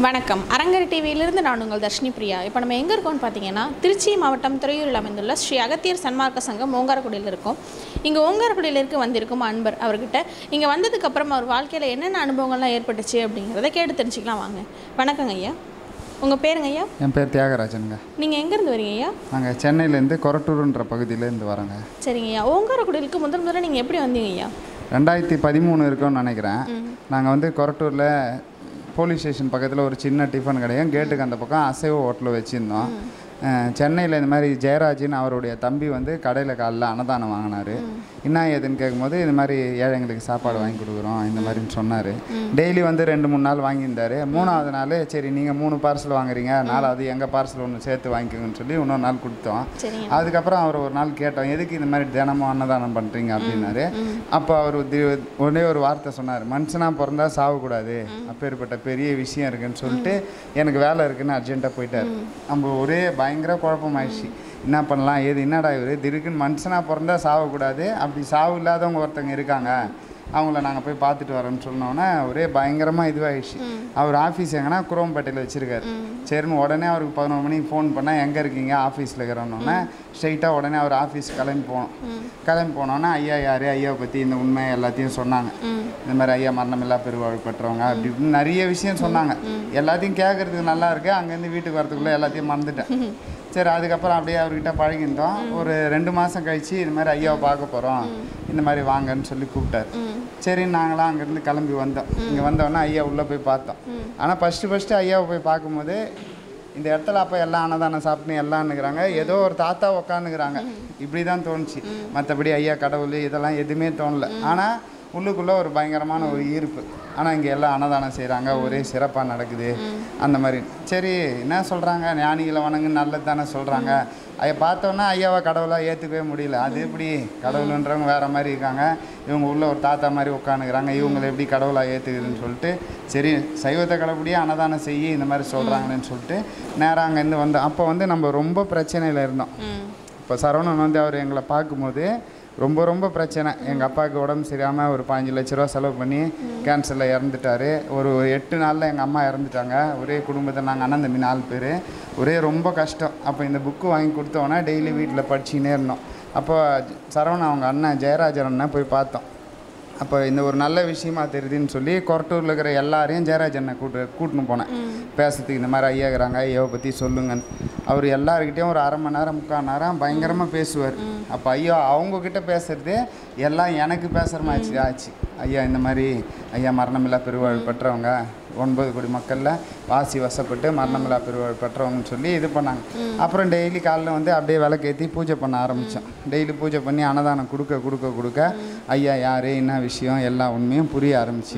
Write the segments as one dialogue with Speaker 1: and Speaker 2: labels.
Speaker 1: வணக்கம் அரங்கர் டிவியிலிருந்து நான் உங்கள் தர்ஷினி பிரியா இப்போ நம்ம எங்கே இருக்கோம்னு பார்த்தீங்கன்னா திருச்சி மாவட்டம் துறையூரில் அமைந்துள்ள ஸ்ரீ அகத்தியர் சன்மார்க்க சங்கம் ஓங்காரக்குடியில் இருக்கோம் இங்கே ஓங்காரக்குடியிலிருக்கு வந்திருக்கும் அன்பர் அவர்கிட்ட இங்கே வந்ததுக்கப்புறம் அவர் வாழ்க்கையில் என்னென்ன அனுபவங்கள்லாம் ஏற்பட்டுச்சு அப்படிங்கிறத கேட்டு தெரிஞ்சுக்கலாம் வாங்க வணக்கங்க ஐயா உங்கள் பேருங்க ஐயா
Speaker 2: என் பேர் தியாகராஜனுங்க
Speaker 1: நீங்கள் எங்கேருந்து வரீங்க ஐயா
Speaker 2: நாங்கள் சென்னையிலேருந்து கொரட்டூருன்ற பகுதியிலேருந்து வரோங்க
Speaker 1: சரிங்க ஐயா ஓங்காரக்குடியிலுக்கு முதல் முதல்ல நீங்கள் எப்படி வந்தீங்க ஐயா
Speaker 2: ரெண்டாயிரத்தி பதிமூணு இருக்கும்னு நினைக்கிறேன் நாங்கள் வந்து கொரட்டூரில் போலீஸ் ஸ்டேஷன் பக்கத்தில் ஒரு சின்ன டிஃபன் கடையும் கேட்டுக்கு அந்த பக்கம் அசைவ ஹோட்டல் வச்சுருந்தோம் சென்னையில் இந்த மாதிரி ஜெயராஜின்னு அவருடைய தம்பி வந்து கடையில் காலைல அன்னதானம் வாங்கினார் என்ன ஏதுன்னு கேட்கும்போது இந்த மாதிரி ஏழைங்களுக்கு சாப்பாடு வாங்கி கொடுக்குறோம் இந்த மாதிரின்னு சொன்னார் டெய்லி வந்து ரெண்டு மூணு நாள் வாங்கியிருந்தார் மூணாவது நாள் சரி நீங்கள் மூணு பார்சல் வாங்குறீங்க நாலாவது எங்கள் பார்சல் ஒன்று சேர்த்து வாங்கிக்கோங்கன்னு சொல்லி இன்னொரு நாள் கொடுத்தோம்
Speaker 1: சரிங்க
Speaker 2: அதுக்கப்புறம் அவர் ஒரு நாள் கேட்டோம் எதுக்கு இந்த மாதிரி தினமும் அன்னதானம் பண்ணுறீங்க அப்படின்னாரு அப்போ அவர் தி- ஒரே ஒரு வார்த்தை சொன்னார் மனுஷனாக பிறந்தா சாவக்கூடாது அப்பேற்பட்ட பெரிய விஷயம் இருக்குன்னு சொல்லிட்டு எனக்கு வேலை இருக்குன்னு அர்ஜென்ட்டாக போயிட்டார் நம்ம ஒரே பயங்கர குழப்பமாயிடுச்சு என்ன பண்ணலாம் ஏது என்னடா இவர் திடீர்னு மனுஷனாக பிறந்தா சாவக்கூடாது அப்படி சாவு இல்லாதவங்க ஒருத்தங்க இருக்காங்க அவங்கள நாங்கள் போய் பார்த்துட்டு வரோன்னு சொன்னோன்னே ஒரே பயங்கரமாக இதுவாகிடுச்சு அவர் ஆஃபீஸ் எங்கன்னா குரோம்பேட்டையில் வச்சுருக்காரு சரின்னு உடனே அவருக்கு பதினொரு மணிக்கு ஃபோன் பண்ணால் எங்கே இருக்கீங்க ஆஃபீஸில் இருக்கிறோன்னொன்னே ஸ்ட்ரைட்டாக உடனே அவர் ஆஃபீஸ் கிளம்பி போனோம் கிளம்பி போனோன்னே ஐயா யார் ஐயாவை பற்றி இந்த உண்மை எல்லாத்தையும் சொன்னாங்க இந்த மாதிரி ஐயா மரணமில்லா பெருவாழ்வு பெற்றவங்க அப்படி இப்படின்னு நிறைய விஷயம் சொன்னாங்க எல்லாத்தையும் கேட்குறதுக்கு நல்லா இருக்கு அங்கேருந்து வீட்டுக்கு வரதுக்குள்ளே எல்லாத்தையும் மறந்துட்டேன் சரி அதுக்கப்புறம் அப்படியே அவர்கிட்ட பழகிருந்தோம் ஒரு ரெண்டு மாதம் கழிச்சு இது மாதிரி ஐயாவை பார்க்க போகிறோம் இந்த மாதிரி வாங்கன்னு சொல்லி கூப்பிட்டாரு சரி நாங்களாம் அங்கேருந்து கிளம்பி வந்தோம் இங்கே வந்தோடனே ஐயா உள்ளே போய் பார்த்தோம் ஆனால் ஃபஸ்ட்டு ஃபஸ்ட்டு ஐயாவை போய் பார்க்கும்போது இந்த இடத்துல அப்போ எல்லாம் அன்னதானம் சாப்பிட்டு எல்லாம்னுக்குறாங்க ஏதோ ஒரு தாத்தா உக்காந்துக்கிறாங்க இப்படி தான் தோணுச்சு மற்றபடி ஐயா கடவுள் இதெல்லாம் எதுவுமே தோணல ஆனால் உள்ளுக்குள்ளே ஒரு பயங்கரமான ஒரு ஈர்ப்பு ஆனால் இங்கே எல்லாம் அன்னதானம் செய்கிறாங்க ஒரே சிறப்பாக நடக்குது அந்த மாதிரி சரி என்ன சொல்கிறாங்க ஞானிகளை வணங்கு நல்லது தானே சொல்கிறாங்க ஐயா பார்த்தோன்னா ஐயாவை கடவுளாக ஏற்றுக்கவே முடியல அது எப்படி கடவுளுன்றவங்க வேறு மாதிரி இருக்காங்க இவங்க உள்ள ஒரு தாத்தா மாதிரி உட்காந்துக்கிறாங்க இவங்களை எப்படி கடவுளாக ஏற்றுக்குதுன்னு சொல்லிட்டு சரி சைவத்தை கடைப்பிடியே அன்னதானம் செய்ய இந்த மாதிரி சொல்கிறாங்களேன்னு சொல்லிட்டு நேராக அங்கேருந்து வந்தோம் அப்போ வந்து நம்ம ரொம்ப பிரச்சனையில் இருந்தோம்
Speaker 1: ம்
Speaker 2: இப்போ சரவணன் வந்து அவர் எங்களை பார்க்கும்போது ரொம்ப ரொம்ப பிரச்சனை எங்கள் அப்பாவுக்கு உடம்பு சரியாமல் ஒரு பாஞ்சு லட்ச ரூபா செலவு பண்ணி கேன்சரில் இறந்துட்டாரு ஒரு ஒரு எட்டு நாளில் எங்கள் அம்மா இறந்துட்டாங்க ஒரே குடும்பத்தை நாங்கள் அண்ணன் தம்பி நாலு பேர் ஒரே ரொம்ப கஷ்டம் அப்போ இந்த புக்கு வாங்கி கொடுத்தோன்னே டெய்லி வீட்டில் படிச்சுக்கினே இருந்தோம் அப்போ சரவணன் அவங்க அண்ணன் ஜெயராஜன் அண்ணன் போய் பார்த்தோம் அப்போ இந்த ஒரு நல்ல விஷயமா தெரியுதுன்னு சொல்லி கொரட்டூரில் இருக்கிற எல்லாரையும் ஜெயராஜ் அண்ணன் கூட்டு கூட்டின்னு போனேன் பேசுறதுக்கு இந்த மாதிரி ஐயா இருக்கிறாங்க ஐயாவை பற்றி சொல்லுங்கன்னு அவர் எல்லாருக்கிட்டேயும் ஒரு அரை மணி நேரம் முக்கால் நேரம் பயங்கரமாக பேசுவார் அப்போ ஐயா அவங்கக்கிட்ட பேசுறது எல்லாம் எனக்கு பேசுகிற மாதிரி ஆச்சு ஐயா இந்த மாதிரி ஐயா மரணமில்லா பெருவாழ்வு பெற்றவங்க ஒன்பது கோடி மக்களில் வாசி வசப்பட்டு மரணமில்லா பெருவாழ்வு பெற்றவங்கன்னு சொல்லி இது பண்ணாங்க அப்புறம் டெய்லி காலைல வந்து அப்படியே விளக்கேற்றி பூஜை பண்ண ஆரம்பித்தோம் டெய்லி பூஜை பண்ணி அன்னதானம் கொடுக்க கொடுக்க கொடுக்க ஐயா யார் என்ன விஷயம் எல்லா உண்மையும் புரிய ஆரம்பிச்சு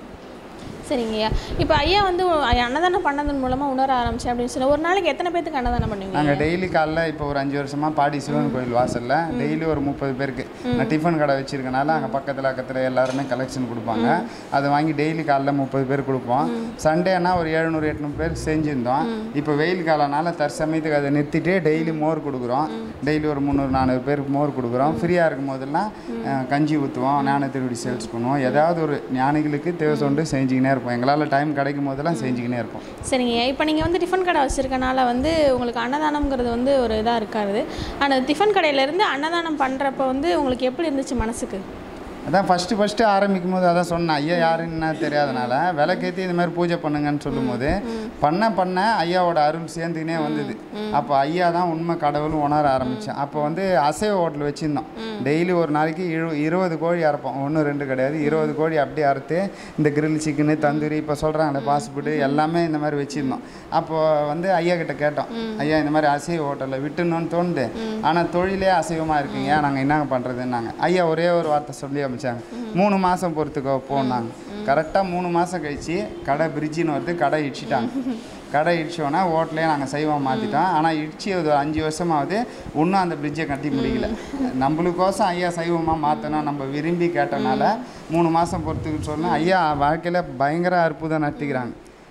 Speaker 1: சரிங்க ஐயா இப்போ ஐயா வந்து ஐயா அன்னதானம் பண்ணதன் மூலமாக உணர ஆரம்பிச்சேன் அப்படின்னு சொல்லி ஒரு நாளைக்கு எத்தனை பேத்துக்கு அன்னதானம் பண்ணுவீங்க
Speaker 2: நாங்கள் டெய்லி காலைல இப்போ ஒரு அஞ்சு வருஷமாக பாடி சிவன் கோயில் வாசலில் டெய்லி ஒரு முப்பது பேருக்கு நான் டிஃபன் கடை வச்சிருக்கனால அங்கே பக்கத்தில் பக்கத்தில் எல்லாருமே கலெக்ஷன் கொடுப்பாங்க அதை வாங்கி டெய்லி காலைல முப்பது பேர் கொடுப்போம் சண்டேனா ஒரு எழுநூறு எட்நூறு பேர் செஞ்சுருந்தோம் இப்போ வெயில் காலனால தற்சமயத்துக்கு அதை நிறுத்திட்டு டெய்லி மோர் கொடுக்குறோம் டெய்லி ஒரு முந்நூறு நானூறு பேருக்கு மோர் கொடுக்குறோம் ஃப்ரீயாக இருக்கும் போதெல்லாம் அஹ், கஞ்சி ஊற்றுவோம் ஞான திருவடி சேல்ஸ் பண்ணுவோம் ஏதாவது ஒரு ஞானிகளுக்கு தேவை சொண்டு செஞ்சுக்கினே இருப்போம் எங்களால் டைம் கிடைக்கும் போதெல்லாம் செஞ்சுக்கினே இருப்போம்
Speaker 1: சரிங்க ஐயா இப்போ நீங்கள் வந்து டிஃபன் கடை வச்சுருக்கனால வந்து உங்களுக்கு அன்னதானம்ங்கிறது வந்து ஒரு இதாக இருக்காது ஆனால் டிஃபன் கடையிலேருந்து அன்னதானம் பண்ணுறப்ப வந்து உங்களுக்கு எப்படி இருந்துச்சு மனசுக்கு
Speaker 2: அதான் ஃபஸ்ட்டு ஃபஸ்ட்டு ஆரம்பிக்கும் போது அதான் சொன்னேன் ஐயா யாருன்னு தெரியாதனால விளக்கேற்றி இந்த மாதிரி பூஜை பண்ணுங்கன்னு சொல்லும்போது பண்ண பண்ண ஐயாவோட அருள் சேர்ந்துக்கினே வந்தது அப்போ ஐயா தான் உண்மை கடவுள்னு உணர ஆரம்பித்தேன் அப்போ வந்து அசைவ ஹோட்டல் வச்சுருந்தோம் டெய்லி ஒரு நாளைக்கு இரு இருபது கோழி அறுப்போம் ஒன்று ரெண்டு கிடையாது இருபது கோழி அப்படியே அறுத்து இந்த கிரில் சிக்கனு தந்தூரி இப்போ சொல்கிறாங்களே பாஸ்புட்டு எல்லாமே இந்த மாதிரி வச்சுருந்தோம் அப்போ வந்து ஐயா கிட்ட கேட்டோம் ஐயா இந்த மாதிரி அசைவ ஹோட்டலில் விட்டுணும்னு தோணுது ஆனால் தொழிலே அசைவமாக இருக்கீங்க நாங்கள் என்னங்க பண்ணுறதுன்னாங்க ஐயா ஒரே ஒரு வார்த்தை சொல்லி அமைச்சாங்க மூணு மாதம் பொறுத்துக்கோ போனாங்க கரெக்டாக மூணு மாதம் கழிச்சு கடை பிரிட்ஜின்னு வருது கடை இடிச்சிட்டாங்க கடை இடிச்சோன்னா ஹோட்டலே நாங்கள் சைவம் மாற்றிட்டோம் ஆனால் இடிச்சு ஒரு அஞ்சு வருஷமாவது இன்னும் அந்த பிரிட்ஜை கட்டி முடியல நம்மளுக்கோசம் ஐயா சைவமாக மாற்றணும் நம்ம விரும்பி கேட்டனால மூணு மாதம் பொறுத்துக்குன்னு சொன்னால் ஐயா வாழ்க்கையில் பயங்கர அற்புதம் நடத்திக்கிறாங்க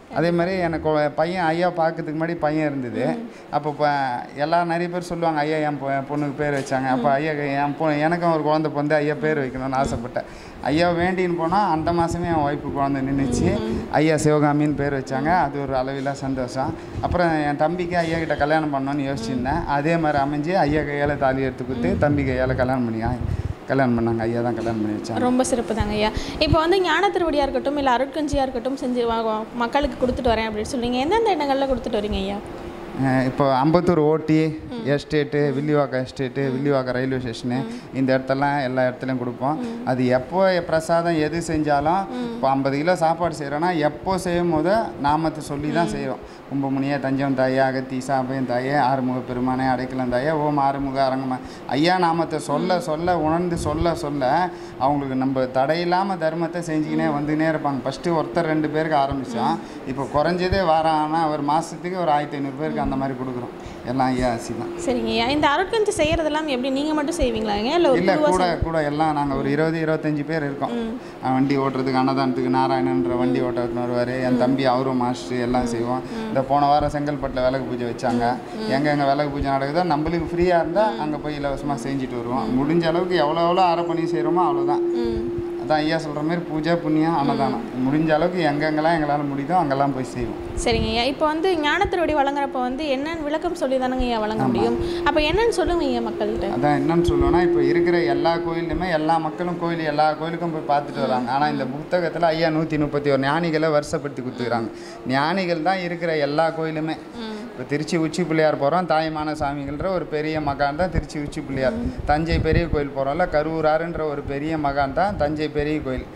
Speaker 2: அதே மாதிரி எனக்கு ஒரு பையன் ஐயா பார்க்கறதுக்கு முன்னாடி பையன் இருந்தது அப்போ இப்போ எல்லா நிறைய பேர் சொல்லுவாங்க ஐயா என் பொ- என் பொண்ணுக்கு பேர் வச்சாங்க அப்போ ஐயா என் பொ எனக்கும் ஒரு குழந்தை பிறந்து ஐயா பேர் வைக்கணும்னு ஆசைப்பட்டேன் ஐயா வேண்டின்னு போனால் அந்த மாதமே என் ஒய்ஃபு குழந்தை நின்றுச்சு ஐயா சிவகாமின்னு பேர் வச்சாங்க அது ஒரு அளவிலா சந்தோஷம் அப்புறம் என் தம்பிக்கு ஐயா கிட்ட கல்யாணம் பண்ணணும்னு யோசிச்சிருந்தேன் அதே மாதிரி அமைஞ்சு ஐயா கையால் தாலி எடுத்து கொடுத்து தம்பி கையால் கல்யாணம் பண்ணி கல்யாணம் பண்ணாங்க ஐயா தான் கல்யாணம் பண்ணி வச்சாங்க
Speaker 1: ரொம்ப சிறப்பு தாங்க ஐயா இப்போ வந்து ஞான திருவடியாக இருக்கட்டும் இல்லை அருட்கஞ்சியாக இருக்கட்டும் செஞ்சு வா- வா- மக்களுக்கு கொடுத்துட்டு வரேன் அப்படின்னு சொல்றீங்க எந்தெந்த இடங்களில் கொடுத்துட்டு வரீங்க ஐயா
Speaker 2: அஹ் இப்போ அம்பத்தூர் ஓட்டி estate Villivakkam estate Villivakkam railway station இந்த இடத்தெல்லாம் எல்லா இடத்துலையும் கொடுப்போம் அது எப்போ பிரசாதம் எது செஞ்சாலும் இப்போ ஐம்பது கிலோ சாப்பாடு செய்கிறோன்னா எப்போ செய்யும் போது நாமத்தை சொல்லி தான் செய்கிறோம் கும்பமுனியே தஞ்சம் தாயே அகத்தி சாபயம் தாயே ஆறுமுக பெருமானே அடைக்கலம் தாயே ஓம் ஆறுமுக அரங்கமா ஐயா நாமத்தை சொல்ல சொல்ல உணர்ந்து சொல்ல சொல்ல அவங்களுக்கு நம்ம தடையில்லாமல் தர்மத்தை செஞ்சுக்கினே வந்துக்கினே இருப்பாங்க ஃபஸ்ட்டு ஒருத்தர் ரெண்டு பேருக்கு ஆரம்பித்தோம் இப்போ குறைஞ்சதே வாரம் ஆனால் ஒரு மாதத்துக்கு ஒரு ஆயிரத்தி ஐநூறு பேருக்கு அந்த மாதிரி கொடுக்குறோம் எல்லாம் ஐயா ஆசி தான்
Speaker 1: சரிங்க ஐயா இந்த அருட்கஞ்சி செய்கிறதெல்லாம் எப்படி நீங்கள் மட்டும் செய்வீங்களாங்க இல்லை ஒரு
Speaker 2: இல்லை
Speaker 1: குழுவா
Speaker 2: கூட கூட எல்லாம் நாங்கள் ஒரு இருபது இருபத்தஞ்சி பேர் இருக்கோம் அஹ் வண்டி ஓட்டுறதுக்கு அன்னதானத்துக்கு நாராயணன்ற வண்டி ஓட்டுறதுன்னு வருவார் என் தம்பி அவரும் மாஸ்டர் எல்லாம் செய்வோம் இந்த போன வாரம் செங்கல்பட்டில் விளக்கு பூஜை வச்சாங்க எங்கே எங்கே விளக்கு பூஜை நடக்குதோ நம்மளுக்கு ஃப்ரீயாக இருந்தால் அங்கே போய் இலவசமாக செஞ்சுட்டு வருவோம் முடிஞ்ச அளவுக்கு எவ்வளோ எவ்வளோ அரை பண்ணி செய்கிறோமோ அவ்வளோதான்
Speaker 1: ம்
Speaker 2: அதான் ஐயா சொல்கிற மாதிரி பூஜை புண்ணியம் அன்னதானம் முடிஞ்ச அளவுக்கு எங்கெங்கெல்லாம் எங்களால் முடியுதோ அங்கெல்லாம் போய் செய்வோம்
Speaker 1: சரிங்க ஐயா இப்போ வந்து ஞான திருவடி வழங்குறப்ப வந்து என்னன்னு விளக்கம் சொல்லி தானங்க ஐயா வழங்க முடியும் அப்போ என்னன்னு சொல்லுங்க ஐயா மக்கள்கிட்ட
Speaker 2: அதான் என்னன்னு சொல்லுவேன்னா இப்போ இருக்கிற எல்லா கோயிலுமே எல்லா மக்களும் கோயில் எல்லா கோயிலுக்கும் போய் பார்த்துட்டு வராங்க ஆனால் இந்த புத்தகத்தில் ஐயா நூற்றி முப்பத்தி ஒரு ஞானிகளை வருஷப்படுத்தி கொடுத்துக்கிறாங்க ஞானிகள் தான் இருக்கிற எல்லா கோயிலுமே இப்போ திருச்சி உச்சி பிள்ளையார் போகிறோம் தாய்மான சாமிகள்ன்ற ஒரு பெரிய மகான் தான் திருச்சி உச்சி பிள்ளையார் தஞ்சை பெரிய கோயில் போகிறோம்ல கரூராறுன்ற ஒரு பெரிய மகான் தான் தஞ்சை பெரிய கோயில்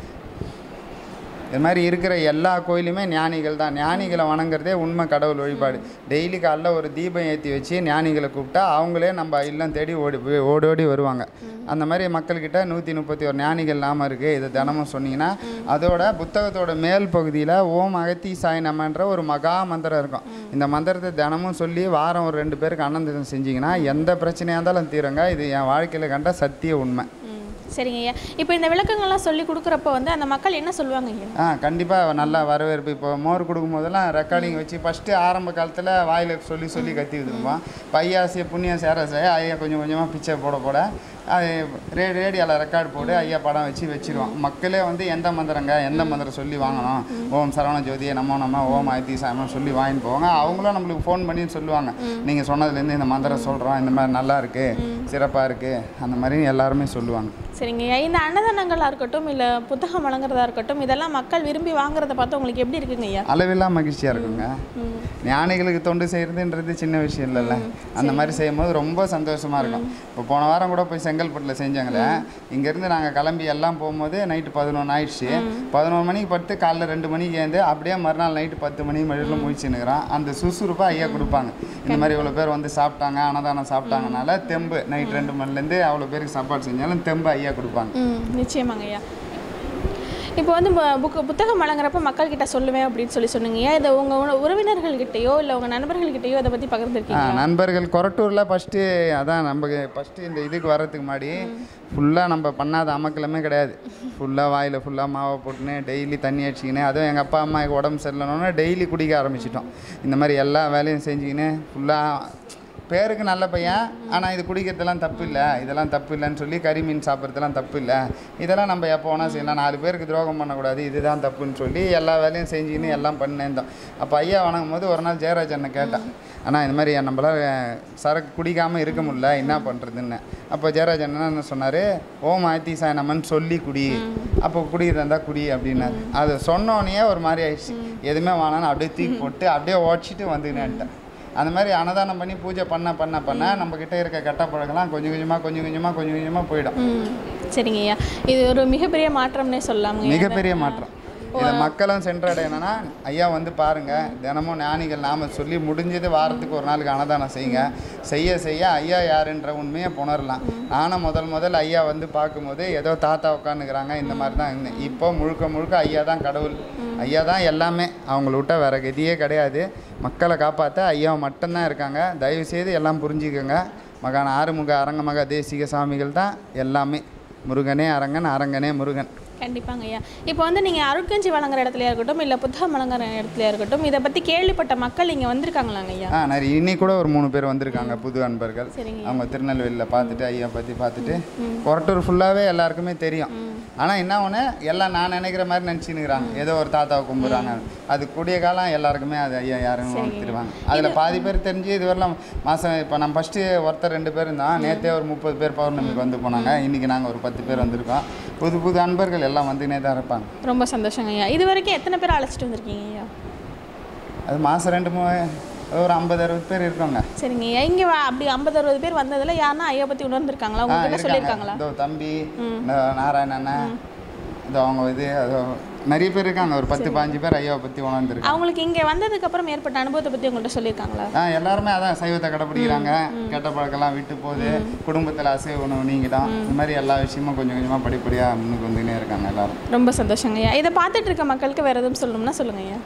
Speaker 2: இது மாதிரி இருக்கிற எல்லா கோயிலுமே ஞானிகள் தான் ஞானிகளை வணங்குறதே உண்மை கடவுள் வழிபாடு டெய்லி காலைல ஒரு தீபம் ஏற்றி வச்சு ஞானிகளை கூப்பிட்டா அவங்களே நம்ம இல்லம் தேடி ஓடி போய் ஓடோடி வருவாங்க அந்த மாதிரி மக்கள்கிட்ட நூற்றி முப்பத்தி ஒரு ஞானிகள் நாம இருக்குது இதை தினமும் சொன்னீங்கன்னா அதோட புத்தகத்தோட மேல் பகுதியில் ஓம் அகத்தி சாய் நமன்ற ஒரு மகா மந்திரம் இருக்கும் இந்த மந்திரத்தை தினமும் சொல்லி வாரம் ஒரு ரெண்டு பேருக்கு அன்னந்தம் செஞ்சீங்கன்னா எந்த பிரச்சனையாக இருந்தாலும் தீருங்க இது என் வாழ்க்கையில் கண்ட சத்திய உண்மை
Speaker 1: ம் சரிங்க ஐயா இப்போ இந்த விளக்கங்கள்லாம் சொல்லி கொடுக்குறப்ப வந்து அந்த மக்கள் என்ன சொல்லுவாங்க ஐயா
Speaker 2: ஆ கண்டிப்பாக நல்லா வரவேற்பு இப்போ மோர் கொடுக்கும் போதெல்லாம் ரெக்கார்டிங் வச்சு ஃபஸ்ட்டு ஆரம்ப காலத்தில் வாயில் சொல்லி சொல்லி கத்தி விட்டுருப்போம் பையாசிய புண்ணியம் சேர செய்ய ஐயா கொஞ்சம் கொஞ்சமாக பிச்சை போட போட அது ரே ரேடியோவில் ரெக்கார்டு போட்டு ஐயா படம் வச்சு வச்சிருவோம் மக்களே வந்து எந்த மந்திரங்க எந்த மந்திரம் சொல்லி வாங்கணும் ஓம் சரவண ஜோதியை நம்ம நம்ம ஓம் ஆயத்தி சாமம் சொல்லி வாங்கிட்டு போவாங்க அவங்களும் நம்மளுக்கு ஃபோன் பண்ணி சொல்லுவாங்க நீங்கள் சொன்னதுலேருந்து இந்த மந்திரம் சொல்கிறோம் இந்த மாதிரி நல்லா இருக்குது சிறப்பாக இருக்குது அந்த மாதிரி எல்லாருமே சொல்லுவாங்க
Speaker 1: சரிங்க ஐயா இந்த அன்னதானங்களாக இருக்கட்டும் இல்லை புத்தகம் வழங்குறதா இருக்கட்டும் இதெல்லாம் மக்கள் விரும்பி வாங்குறத பார்த்து உங்களுக்கு எப்படி இருக்குங்க ஐயா
Speaker 2: அளவில்லா மகிழ்ச்சியாக இருக்குங்க
Speaker 1: ம்
Speaker 2: ஞானிகளுக்கு தொண்டு செய்கிறதுன்றது சின்ன விஷயம் இல்லைல்ல அந்த மாதிரி செய்யும்போது ரொம்ப சந்தோஷமாக இருக்கும் இப்போ போன வாரம் கூட போய் செங்கல்பட்டில் செஞ்சாங்களே இங்கேருந்து நாங்கள் கிளம்பி எல்லாம் போகும்போது நைட்டு பதினொன்று ஆயிடுச்சு பதினொன்று மணிக்கு படுத்து காலைல ரெண்டு மணிக்கு ஏந்து அப்படியே மறுநாள் நைட்டு பத்து மணி மணியில் முடிச்சுன்னுக்குறான் அந்த சுறுசுறுப்பாக ஐயா கொடுப்பாங்க இந்த மாதிரி இவ்வளோ பேர் வந்து சாப்பிட்டாங்க அன்னதானம் சாப்பிட்டாங்கனால தெம்பு நைட் ரெண்டு மணிலேருந்து அவ்வளோ பேருக்கு சாப்பாடு செஞ்சாலும் தெம்பு ஐயா கொடுப்பாங்க
Speaker 1: ம் நிச்சயமாங்க ஐயா இப்போ வந்து புக்கு புத்தகம் வழங்குறப்ப மக்கள்கிட்ட சொல்லுவேன் அப்படின்னு சொல்லி சொன்னீங்க ஐயா இதை உங்கள் உறவினர்கள்கிட்டயோ இல்லை உங்கள் நண்பர்கள்கிட்டயோ இதை பற்றி
Speaker 2: ஆ,
Speaker 1: பகிர்ந்துருக்கீங்க
Speaker 2: நண்பர்கள் கொரட்டூரில் ஃபஸ்ட்டு அதான் நம்ம ஃபஸ்ட்டு இந்த இதுக்கு வர்றதுக்கு முன்னாடி ஃபுல்லாக நம்ம பண்ணாத அமக்கலமே கிடையாது ஃபுல்லாக வாயில் ஃபுல்லாக மாவை போட்டுன்னு டெய்லி தண்ணி அடிச்சிக்கின்னு அதுவும் எங்கள் அப்பா அம்மாவுக்கு உடம்பு சரியில்லைனோன்னா டெய்லி குடிக்க ஆரம்பிச்சிட்டோம் இந்த மாதிரி எல்லா வேலையும் செஞ்சுக்கின்னு ஃபுல்லாக பேருக்கு நல்ல பையன் ஆனால் இது குடிக்கிறதெல்லாம் தப்பு இல்லை இதெல்லாம் தப்பு இல்லைன்னு சொல்லி கறி மீன் சாப்பிட்றதெல்லாம் தப்பு இல்லை இதெல்லாம் நம்ம எப்போ வேணால் செய்யலாம் நாலு பேருக்கு துரோகம் பண்ணக்கூடாது இதுதான் தப்புன்னு சொல்லி எல்லா வேலையும் செஞ்சுக்கின்னு எல்லாம் பண்ணிருந்தோம் அப்போ ஐயா வணங்கும் போது ஒரு நாள் ஜெயராஜ் அண்ணன் கேட்டேன் ஆனால் இந்த மாதிரி நம்மளால் சரக்கு குடிக்காமல் இருக்க முடியல என்ன பண்ணுறதுன்னு அப்போ ஜெயராஜ் அண்ணன் என்ன சொன்னார் ஓம் ஆயத்தி சாயனமன் சொல்லி குடி அப்போ குடிக்கிறதா இருந்தால் குடி அப்படின்னாரு அது சொன்னோன்னே ஒரு மாதிரி ஆயிடுச்சு எதுவுமே வேணான்னு அப்படியே தூக்கி போட்டு அப்படியே உடச்சிட்டு வந்துக்கினேன்ட்டேன் அந்த மாதிரி அன்னதானம் பண்ணி பூஜை பண்ண பண்ண பண்ண நம்ம கிட்ட இருக்க கெட்ட பழக்கம்லாம் கொஞ்சம் கொஞ்சமாக கொஞ்சம் கொஞ்சமாக கொஞ்சம் கொஞ்சமாக போயிடும்
Speaker 1: ம் சரிங்க ஐயா இது ஒரு மிகப்பெரிய மாற்றம்னே சொல்லலாமுங்க
Speaker 2: மிகப்பெரிய மாற்றம் இதை மக்களும் சென்றடையணும்னா ஐயா வந்து பாருங்க தினமும் ஞானிகள் நாம சொல்லி முடிஞ்சது வாரத்துக்கு ஒரு நாளுக்கு அன்னதானம் செய்யுங்க செய்ய செய்ய ஐயா யாருன்ற உண்மையை புணரலாம் நானும் முதல் முதல் ஐயா வந்து பார்க்கும்போது ஏதோ தாத்தா உட்காந்துக்கிறாங்க இந்த மாதிரி தான் இருந்தேன் இப்போ முழுக்க முழுக்க ஐயா தான் கடவுள் ஐயா தான் எல்லாமே அவங்கள விட்டா வேற கதியே கிடையாது மக்களை காப்பாற்ற ஐயா மட்டும்தான் இருக்காங்க தயவு செய்து எல்லாம் புரிஞ்சுக்கோங்க மகான் ஆறுமுக அரங்கமக தேசிக சாமிகள் தான் எல்லாமே முருகனே அரங்கன் அரங்கனே முருகன்
Speaker 1: கண்டிப்பாங்க ஐயா இப்போ வந்து நீங்கள் அருட்கஞ்சி வழங்குற இடத்துலயா இருக்கட்டும் இல்லை புத்தகம் வழங்குற இடத்துலயா இருக்கட்டும் இதை பற்றி கேள்விப்பட்ட மக்கள் இங்கே வந்திருக்காங்களாங்க ஐயா
Speaker 2: ஆ நிறைய இன்னைக்கு கூட ஒரு மூணு பேர் வந்திருக்காங்க புது அன்பர்கள்
Speaker 1: சரிங்க
Speaker 2: அவங்க திருநெல்வேலியில் பார்த்துட்டு ஐயா பற்றி பார்த்துட்டு கொரட்டூர் ஃபுல்லாகவே எல்லாருக்குமே தெரியும் ஆனால் என்ன ஒன்று எல்லாம் நான் நினைக்கிற மாதிரி நினச்சின்னுக்குறாங்க ஏதோ ஒரு தாத்தாவை கும்பிட்றாங்க அது கூடிய காலம் எல்லாருக்குமே அது ஐயா யாரும் திருவாங்க அதில் பாதி பேர் தெரிஞ்சு இதுவரைலாம் மாதம் இப்போ நம்ம ஃபஸ்ட்டு ஒருத்தர் ரெண்டு பேர் இருந்தான் நேற்றே ஒரு முப்பது பேர் பௌர்ணமிக்கு வந்து போனாங்க இன்றைக்கி நாங்கள் ஒரு பத்து பேர் வந்திருக்கோம் புது புது அன்பர்கள் எல்லாம் வந்துனே தான் இருப்பாங்க
Speaker 1: ரொம்ப சந்தோஷங்க ஐயா இது வரைக்கும் எத்தனை பேர் அழைச்சிட்டு வந்திருக்கீங்க ஐயா
Speaker 2: அது மாதம் ரெண்டு மூ ஒரு ஐம்பது அறுபது பேர் இருக்காங்க
Speaker 1: சரிங்க ஐயா இங்கே அப்படி ஐம்பது அறுபது பேர் வந்ததுல யாருன்னா ஐயா பற்றி உணர்ந்திருக்காங்களா
Speaker 2: ஆ,
Speaker 1: உங்ககிட்ட
Speaker 2: இருக்காங்க.
Speaker 1: சொல்லியிருக்காங்களா
Speaker 2: இதோ தம்பி இந்த நாராயணண்ணா இதோ அவங்க இது அதோ நிறைய பேர் இருக்காங்க ஒரு பத்து பாஞ்சு பேர் ஐயாவை பற்றி உணர்ந்துருக்காங்க
Speaker 1: அவங்களுக்கு இங்கே வந்ததுக்கப்புறம் ஏற்பட்ட அனுபவத்தை பற்றி உங்கள்கிட்ட சொல்லியிருக்காங்களா
Speaker 2: ஆ எல்லாருமே அதான் சைவத்தை கடைப்பிடிக்கிறாங்க கெட்ட பழக்கம்லாம் விட்டு போகுது குடும்பத்தில் அசைவ உணவு நீங்கிடும் இந்த மாதிரி எல்லா விஷயமும் கொஞ்சம் கொஞ்சமாக படிப்படியாக முன்னுக்கு வந்துனே இருக்காங்க எல்லாரும்
Speaker 1: ரொம்ப சந்தோஷங்க ஐயா இதை பார்த்துட்டு இருக்க மக்களுக்கு வேறு எதுவும் சொல்லணும்னா சொல்லுங்க ஐயா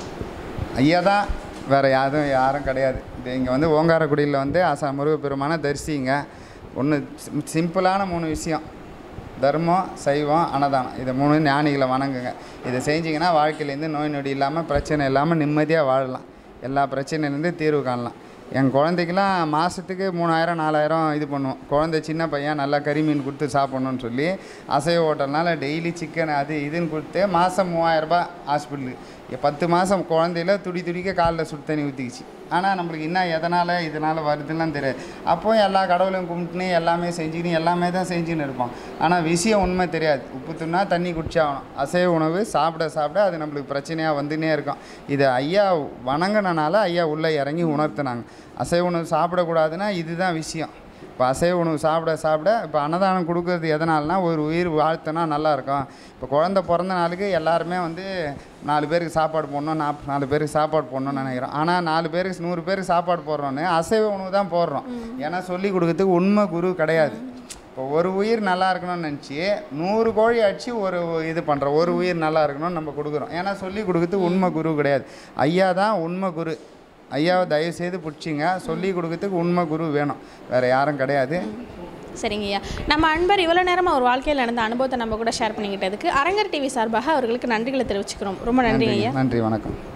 Speaker 2: ஐயா தான் வேறு யாரும் யாரும் கிடையாது இது இங்கே வந்து ஓங்காரக்குடியில் வந்து ஆசா முருகப்பெருமான தரிசிங்க ஒன்று சிம்பிளான மூணு விஷயம் தர்மம் சைவம் அன்னதானம் இதை மூணு ஞானிகளை வணங்குங்க இதை செஞ்சீங்கன்னா வாழ்க்கையிலேருந்து நோய் நொடி இல்லாமல் பிரச்சனை இல்லாமல் நிம்மதியாக வாழலாம் எல்லா பிரச்சனையிலேருந்து தீர்வு காணலாம் என் குழந்தைக்கெலாம் மாதத்துக்கு மூணாயிரம் நாலாயிரம் இது பண்ணுவோம் குழந்தை சின்ன பையன் நல்லா கறி மீன் கொடுத்து சாப்பிட்ணுன்னு சொல்லி அசைவ ஹோட்டல்னால டெய்லி சிக்கன் அது இதுன்னு கொடுத்து மாதம் மூவாயிரரூபா ஹாஸ்பிட்டலுக்கு பத்து மாதம் குழந்தையில துடி துடிக்க காலில் சுடு தண்ணி ஊற்றிக்கிச்சு ஆனால் நம்மளுக்கு என்ன எதனால் இதனால் வருதுலாம் தெரியாது அப்போ எல்லா கடவுளையும் கும்பிட்டுன்னு எல்லாமே செஞ்சுக்கின்னு எல்லாமே தான் செஞ்சுன்னு இருப்போம் ஆனால் விஷயம் உண்மை தெரியாது உப்பு துண்ணா தண்ணி குடிச்சாகணும் அசைவ உணவு சாப்பிட சாப்பிட அது நம்மளுக்கு பிரச்சனையாக வந்துன்னே இருக்கும் இதை ஐயா வணங்கினனால ஐயா உள்ளே இறங்கி உணர்த்தினாங்க அசைவ உணவு சாப்பிடக்கூடாதுன்னா இதுதான் விஷயம் இப்போ அசைவ உணவு சாப்பிட சாப்பிட இப்போ அன்னதானம் கொடுக்கறது எதனாலனா ஒரு உயிர் வாழ்த்துனா நல்லாயிருக்கும் இப்போ குழந்த பிறந்த நாளுக்கு எல்லாருமே வந்து நாலு பேருக்கு சாப்பாடு போடணும் நாப் நாலு பேருக்கு சாப்பாடு போடணும்னு நினைக்கிறோம் ஆனால் நாலு பேருக்கு நூறு பேருக்கு சாப்பாடு போடுறோன்னு அசைவ உணவு தான் போடுறோம் ஏன்னா சொல்லி கொடுக்கறதுக்கு உண்மை குரு கிடையாது இப்போ ஒரு உயிர் நல்லா இருக்கணும்னு நினச்சி நூறு கோழி அடிச்சு ஒரு இது பண்ணுறோம் ஒரு உயிர் நல்லா இருக்கணும்னு நம்ம கொடுக்குறோம் ஏன்னா சொல்லி கொடுக்கறதுக்கு உண்மை குரு கிடையாது ஐயா தான் உண்மை குரு ஐயாவை தயவு செய்து பிடிச்சிங்க சொல்லி கொடுக்கறதுக்கு உண்மை குரு வேணும் வேறு யாரும் கிடையாது
Speaker 1: சரிங்க ஐயா நம்ம அன்பர் இவ்வளோ நேரமாக ஒரு வாழ்க்கையில் நடந்த அனுபவத்தை நம்ம கூட ஷேர் பண்ணிக்கிட்டதுக்கு அரங்கர் டிவி சார்பாக அவர்களுக்கு நன்றிகளை தெரிவிச்சுக்கிறோம் ரொம்ப நன்றிங்க ஐயா
Speaker 2: நன்றி வணக்கம்